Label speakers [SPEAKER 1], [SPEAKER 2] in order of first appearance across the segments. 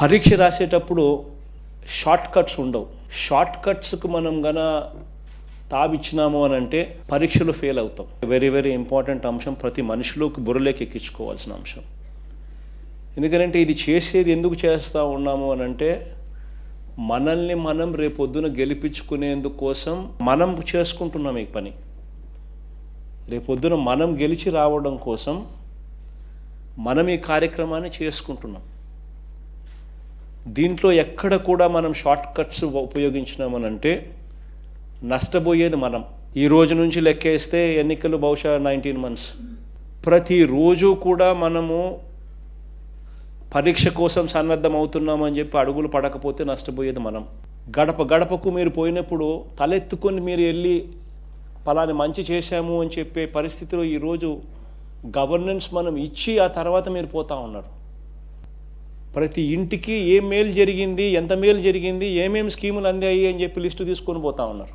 [SPEAKER 1] పరీక్ష రాసేటప్పుడు short cuts ఉండవు షార్ట్ కట్స్కి మనం గన తావిచ్చినాము అని అంటే పరీక్షలో ఫెయిల్ అవుతాం వెరీ వెరీ ఇంపార్టెంట్ అంశం ప్రతి మనిషిలోకి బుర్రలోకి ఎక్కించుకోవాల్సిన అంశం ఎందుకంటే ఇది చేసేది ఎందుకు చేస్తూ ఉన్నాము అని అంటే మనల్ని మనం రేపొద్దున గెలిపించుకునేందుకు కోసం మనం చేసుకుంటున్నాం ఈ పని రేపొద్దున మనం గెలిచి రావడం కోసం మనం ఈ కార్యక్రమాన్ని చేసుకుంటున్నాం దీంట్లో ఎక్కడ కూడా మనం షార్ట్ కట్స్ ఉపయోగించినామనంటే నష్టపోయేది మనం ఈ రోజు నుంచి లెక్కేస్తే ఎన్నికలు బహుశా నైన్టీన్ మంత్స్ ప్రతిరోజు కూడా మనము పరీక్ష కోసం సన్నద్ధం అవుతున్నామని చెప్పి అడుగులు పడకపోతే నష్టపోయేది మనం గడప గడపకు మీరు పోయినప్పుడు తలెత్తుకొని మీరు వెళ్ళి పలాని మంచి చేశాము అని చెప్పే పరిస్థితిలో ఈరోజు గవర్నెన్స్ మనం ఇచ్చి ఆ తర్వాత మీరు పోతా ఉన్నారు ప్రతి ఇంటికి ఏం మేలు జరిగింది ఎంత మేలు జరిగింది ఏమేం స్కీములు అందాయి అని చెప్పి లిస్టు తీసుకొని పోతా ఉన్నారు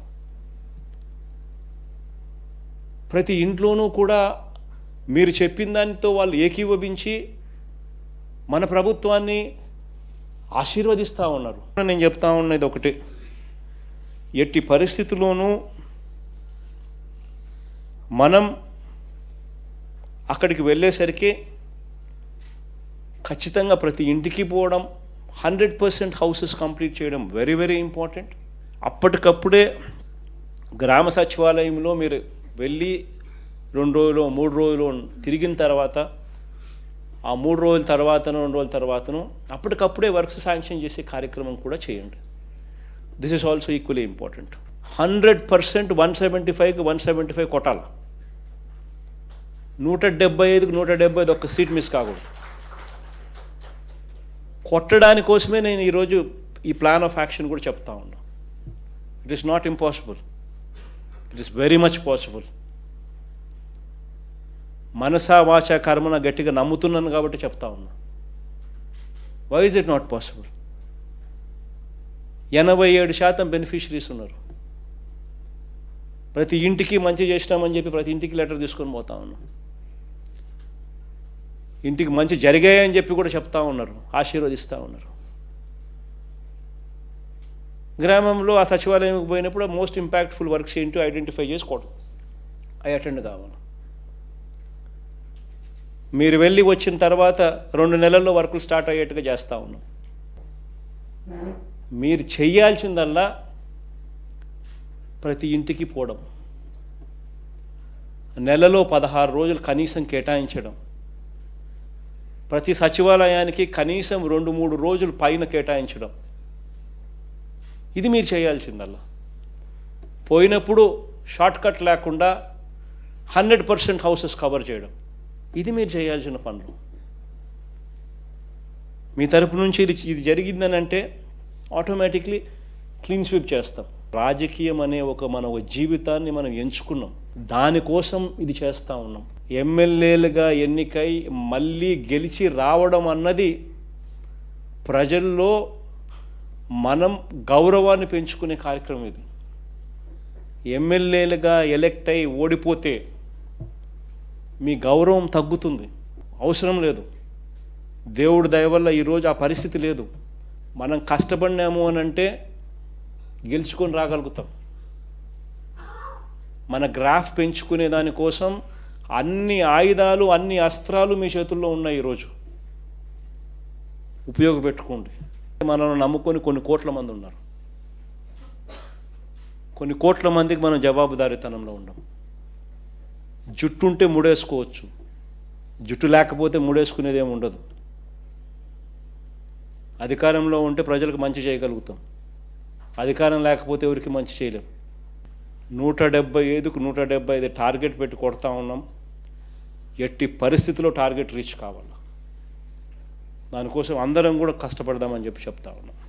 [SPEAKER 1] ప్రతి ఇంట్లోనూ కూడా మీరు చెప్పిన దానితో వాళ్ళు ఏకీభవించి మన ప్రభుత్వాన్ని ఆశీర్వదిస్తూ ఉన్నారు నేను చెప్తా ఉన్నది ఒకటి ఎట్టి పరిస్థితుల్లోనూ మనం అక్కడికి వెళ్ళేసరికి ఖచ్చితంగా ప్రతి ఇంటికి పోవడం హండ్రెడ్ పర్సెంట్ హౌసెస్ కంప్లీట్ చేయడం వెరీ వెరీ ఇంపార్టెంట్ అప్పటికప్పుడే గ్రామ సచివాలయంలో మీరు వెళ్ళి రెండు రోజులు మూడు రోజులు తిరిగిన తర్వాత ఆ మూడు రోజుల తర్వాతను రెండు రోజుల తర్వాతను అప్పటికప్పుడే వర్క్స్ శాంక్షన్ చేసే కార్యక్రమం కూడా చేయండి this is also equally important hundred percent one seventy ఫైవ్కి వన్ సెవెంటీ ఫైవ్ కొట్టాల నూట డెబ్బై ఐదుకి నూట డెబ్బై ఐదు ఒక్క సీట్ మిస్ కాకూడదు కొట్టడాని కోసమే నేను ఈరోజు ఈ ప్లాన్ ఆఫ్ యాక్షన్ కూడా చెప్తా ఉన్నా it is not impossible it is very much possible మనసా వాచ కర్మన గట్టిగా నమ్ముతున్నాను కాబట్టి చెప్తా ఉన్నా why is it not possible ఎనభై ఏడు శాతం బెనిఫిషరీస్ ఉన్నారు ప్రతి ఇంటికి మంచి చేసినామని చెప్పి ప్రతి ఇంటికి లెటర్ తీసుకొని పోతా ఉన్నాం ఇంటికి మంచి జరిగాయని చెప్పి కూడా చెప్తా ఉన్నారు ఆశీర్వదిస్తూ ఉన్నారు గ్రామంలో ఆ సచివాలయంకి పోయినప్పుడు మోస్ట్ ఇంపాక్ట్ఫుల్ వర్క్స్ ఏంటో ఐడెంటిఫై చేసుకోవడం అవి అటెండ్ కావాలి మీరు వెళ్ళి వచ్చిన తర్వాత రెండు నెలల్లో వర్కులు స్టార్ట్ అయ్యేట్టుగా చేస్తూ ఉన్నాం మీరు చేయాల్సిందల్లా ప్రతి ఇంటికి పోవడం నెలలో పదహారు రోజులు కనీసం కేటాయించడం ప్రతి సచివాలయానికి కనీసం రెండు మూడు రోజులు పైన కేటాయించడం ఇది మీరు చేయాల్సిందల్లా పోయినప్పుడు షార్ట్ కట్ లేకుండా హండ్రెడ్ పర్సెంట్ హౌసెస్ కవర్ చేయడం ఇది మీరు చేయాల్సిన పనులు మీ తరపు నుంచి ఇది ఇది జరిగిందని అంటే ఆటోమేటిక్లీ క్లీన్ స్వీప్ చేస్తాం రాజకీయం అనే ఒక మన ఒక జీవితాన్ని మనం ఎంచుకున్నాం దానికోసం ఇది చేస్తూ ఉన్నాం ఎమ్మెల్యేలుగా ఎన్నికై మళ్ళీ గెలిచి రావడం అన్నది ప్రజల్లో మనం గౌరవాన్ని పెంచుకునే కార్యక్రమం ఇది ఎమ్మెల్యేలుగా ఎలెక్ట్ అయి ఓడిపోతే మీ గౌరవం తగ్గుతుంది అవసరం లేదు దేవుడి దయ వల్ల ఈరోజు ఆ పరిస్థితి లేదు మనం కష్టపడినాము అని అంటే గెలుచుకొని రాగలుగుతాం మన గ్రాఫ్ పెంచుకునే దానికోసం అన్ని ఆయుధాలు అన్ని అస్త్రాలు మీ చేతుల్లో ఉన్నాయి ఈరోజు ఉపయోగపెట్టుకోండి మనల్ని నమ్ముకొని కొన్ని కోట్ల మంది ఉన్నారు కొన్ని కోట్ల మందికి మనం జవాబుదారీతనంలో ఉన్నాం జుట్టు ఉంటే ముడేసుకోవచ్చు జుట్టు లేకపోతే ముడేసుకునేది ఏమి ఉండదు అధికారంలో ఉంటే ప్రజలకు మంచి చేయగలుగుతాం అధికారం లేకపోతే ఎవరికి మంచి చేయలేం నూట డెబ్బై ఐదుకు నూట డెబ్బై ఐదు టార్గెట్ పెట్టి కొడతా ఉన్నాం ఎట్టి పరిస్థితిలో టార్గెట్ రీచ్ కావాలి దానికోసం అందరం కూడా కష్టపడదామని చెప్పి చెప్తా ఉన్నాం